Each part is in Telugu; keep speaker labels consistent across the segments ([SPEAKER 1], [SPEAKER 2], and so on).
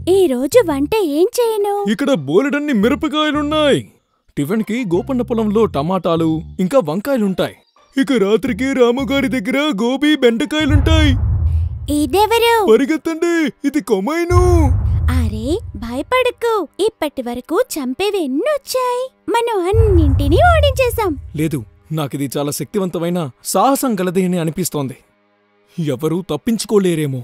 [SPEAKER 1] ఈ రోజు వంట ఏం చేయను
[SPEAKER 2] ఇక్కడ బోలెడన్ని మిరపకాయలున్నాయి టిఫిన్ కి గోపన్న పొలంలో టమాటాలు ఇంకా వంకాయలుంటాయి ఇక రాత్రికి రాముగారి దగ్గర గోబీ బెండకాయలుంటాయి
[SPEAKER 1] ఇదెవరు
[SPEAKER 2] పరిగెత్తండి ఇది కొమైను
[SPEAKER 1] అరే భయపడకు ఇప్పటి వరకు చంపేవి ఎన్నొచ్చాయి మనం అన్నింటినీ ఓడించేశాం
[SPEAKER 2] లేదు నాకిది చాలా శక్తివంతమైన సాహసం గలదే అని అనిపిస్తోంది ఎవరూ తప్పించుకోలేరేమో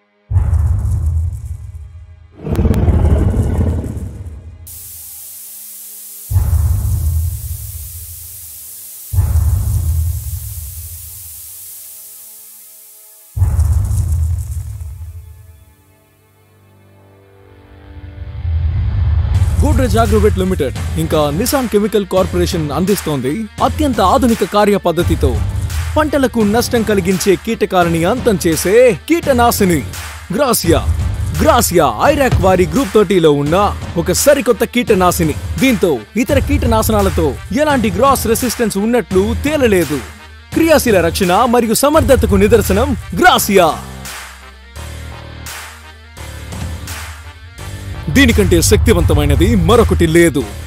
[SPEAKER 2] గోడ్రేజ్ అగ్రోవెట్ లిమిటెడ్ ఇంకా నిసాన్ కెమికల్ కార్పొరేషన్ అందిస్తోంది అత్యంత ఆధునిక కార్య పద్ధతితో పంటలకు నష్టం కలిగించే కీటకాలని అంతం చేసే కీటనాశిని గ్రాసియా గ్రాసియా ఐరాక్ వారి గ్రూప్ థర్టీలో ఉన్న ఒక సరికొత్త కీటనాశిని దీంతో ఇతర కీటనాశనాలతో ఎలాంటి గ్రాస్ రెసిస్టెన్స్ ఉన్నట్లు తేలలేదు క్రియాశీల రక్షణ మరియు సమర్థతకు నిదర్శనం గ్రాసియా దీనికంటే శక్తివంతమైనది మరొకటి లేదు